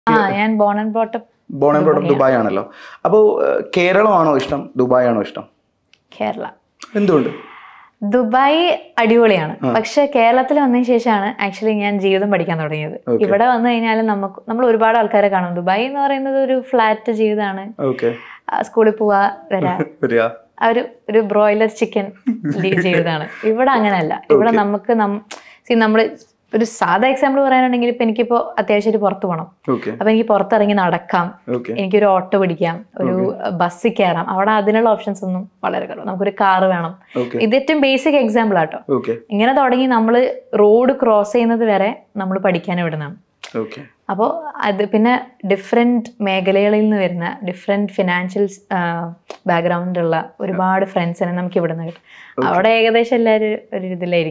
ആ ഞാൻ born and brought up born and brought Dubai ആണല്ലോ അപ്പോൾ കേരളമാണോ ഇഷ്ടം ദുബായ് ആണോ ഇഷ്ടം കേരള എന്തുകൊണ്ട് ദുബായ് അടിപൊളിയാണ് പക്ഷെ കേരളത്തിൽ വന്നതിന് ശേഷമാണ് ആക്ച്വലി ഞാൻ ജീവിതം പഠിക്കാൻ തുടങ്ങിയത് Okay. ഇവിടെ വന്നു കഴിഞ്ഞാൽ നമുക്ക് നമ്മൾ ഒരുപാട് ആൾക്കാരെ കാണും ദുബായ് എന്ന് പറയുന്നത് ഒരു ഫ്ലാറ്റ് ജീവിതമാണ് ഓക്കെ ആ, സ്കൂളിൽ പോവാ വരാ വരിക ആ ഒരു ഒരു ബ്രോയിലർ ചിക്കൻ ജീവിതമാണ് ഇവിടെ അങ്ങനെയല്ല ഇവിടെ നമുക്ക് സി നമ്മൾ ഒരു സാധാ എക്സാമ്പിൾ പറയാനാണെങ്കിൽ ഇപ്പൊ എനിക്കിപ്പോ അത്യാവശ്യം ഒരു പുറത്ത് പോകണം ഓക്കെ അപ്പൊ എനിക്ക് പുറത്തിറങ്ങി നടക്കാം ഓക്കെ എനിക്കൊരു ഓട്ടോ പിടിക്കാം ഒരു ബസ്സിൽ കയറാം അവിടെ അതിനുള്ള ഓപ്ഷൻസ് ഒന്നും വളരെ കുറവ് നമുക്കൊരു കാറ് വേണം ഓക്കെ ഇത് ഏറ്റവും ബേസിക് എക്സാമ്പിൾ ആട്ടോ ഓക്കെ ഇങ്ങനെ തുടങ്ങി നമ്മൾ റോഡ് ക്രോസ് ചെയ്യുന്നത് വരെ നമ്മൾ പഠിക്കാൻ വിടുന്നതാണ് ഓക്കെ അപ്പോൾ അത് പിന്നെ ഡിഫറെൻറ്റ് മേഖലകളിൽ നിന്ന് വരുന്ന ഡിഫറെൻറ്റ് ഫിനാൻഷ്യൽ ബാക്ക്ഗ്രൗണ്ട് ഉള്ള ഒരുപാട് ഫ്രണ്ട്സിനെ നമുക്ക് ഇവിടെ നിന്ന് കിട്ടും അവിടെ ഏകദേശം എല്ലാവരും ഒരു ഇതിലായിരിക്കും